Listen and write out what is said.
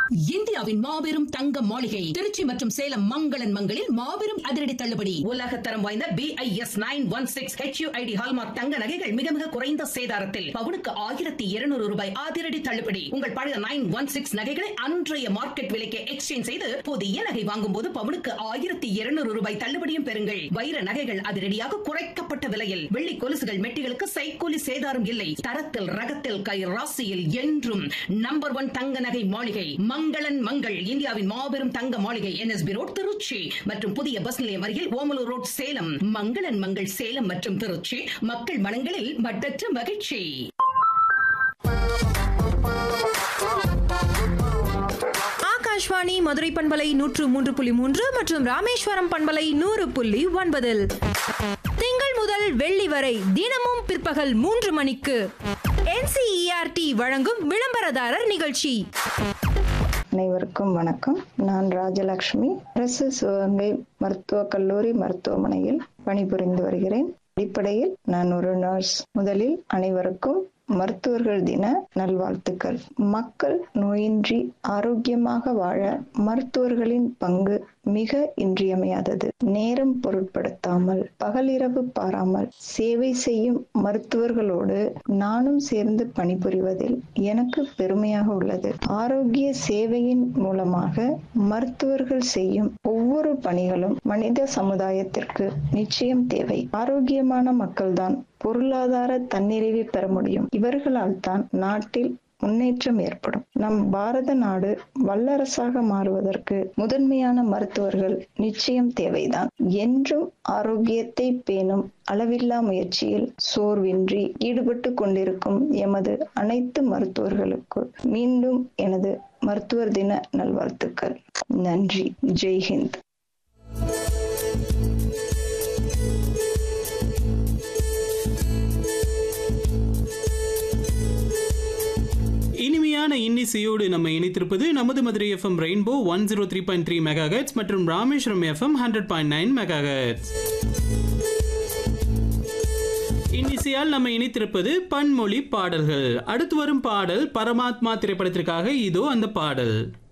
இந்தியாவின் மாபெரும் தங்க மாளிகை திருச்சி மற்றும் சேலம் மங்களன் மங்களில் மாபெரும் அதிரடி தள்ளுபடி உலக தரம் வாய்ந்த B I S nine one six HUID hallmark தங்க நகைகள் மிக மிக குறைந்த சேதாரத்தில் பவுனுக்கு ஆயிரத்தி இருநூறு ரூபாய் அதிரடி தள்ளுபடி உங்கள் பழைய நைன் ஒன் சிக்ஸ் நகைகளை அன்றைய மார்க்கெட் விலைக்கு எக்ஸ்சேஞ்ச் செய்து புதிய நகை வாங்கும் போது பவுனுக்கு ஆயிரத்தி இருநூறு ரூபாய் தள்ளுபடியும் பெறுங்கள் வைர நகைகள் அதிரடியாக குறைக்கப்பட்ட விலையில் வெள்ளி கொலுசுகள் மெட்டிகளுக்கு சைக்கூலி சேதாரம் இல்லை தரத்தில் ரகத்தில் கை ராசியில் என்றும் நம்பர் ஒன் தங்க நகை மாளிகை மங்களன் மங்கள் இந்தியாவின் மாபெரும் தங்க மாளிகை என்எஸ்பி ரோட் திருச்சி மற்றும் புதிய பஸ் நிலையம் அருகில் ஓமலூர் ரோட் சேலம் மங்களன் மங்கள் சேலம் மற்றும் திருச்சி மக்கள் மனங்களில் மட்டற்ற மகிழ்ச்சி ஆகாஷ்வாணி மதுரை பண்பலை நூற்று மூன்று புள்ளி மூன்று மற்றும் ராமேஸ்வரம் பண்பலை நூறு புள்ளி ஒன்பதில் திங்கள் முதல் வெள்ளி வரை தினமும் பிற்பகல் மூன்று மணிக்கு NCERT வழங்கும் விளம்பரதாரர் நிகழ்ச்சி அனைவருக்கும் வணக்கம் நான் ராஜலட்சுமி அரசு சிவகங்கை மருத்துவக் கல்லூரி மருத்துவமனையில் பணிபுரிந்து வருகிறேன் அடிப்படையில் நான் ஒரு நர்ஸ் முதலில் அனைவருக்கும் மருத்துவர்கள் தின நல்வாழ்த்துக்கள் மக்கள் நோயின்றி ஆரோக்கியமாக வாழ மருத்துவர்களின் பங்கு மிக இன்றியமையாதது நேரம் பொருட்படுத்தாமல் பகலிரவு பாராமல் சேவை செய்யும் மருத்துவர்களோடு நானும் சேர்ந்து பணிபுரிவதில் எனக்கு பெருமையாக உள்ளது ஆரோக்கிய சேவையின் மூலமாக மருத்துவர்கள் செய்யும் ஒவ்வொரு பணிகளும் மனித சமுதாயத்திற்கு நிச்சயம் தேவை ஆரோக்கியமான மக்கள்தான் பொருளாதார தன்னிறைவை பெற முடியும் இவர்களால் தான் நாட்டில் முன்னேற்றம் ஏற்படும் நம் பாரத நாடு வல்லரசாக மாறுவதற்கு முதன்மையான மருத்துவர்கள் நிச்சயம் தேவைதான் என்றும் ஆரோக்கியத்தை பேணும் அளவில்லா முயற்சியில் சோர்வின்றி ஈடுபட்டு கொண்டிருக்கும் எமது அனைத்து மருத்துவர்களுக்கு மீண்டும் எனது மருத்துவர் தின நல்வாழ்த்துக்கள் நன்றி ஜெய்ஹிந்த் இனிமையான இன்னிசையோடு நம்ம இணைத்திருப்பது நமது Madurai FM rainbow one zero three point three mega மற்றும் Rameswaram FM hundred point nine mega இன்னிசையால் நம்ம இணைத்திருப்பது பன்மொழி பாடல்கள் அடுத்து வரும் பாடல் பரமாத்மா திரைப்படத்திற்காக இதோ அந்த பாடல்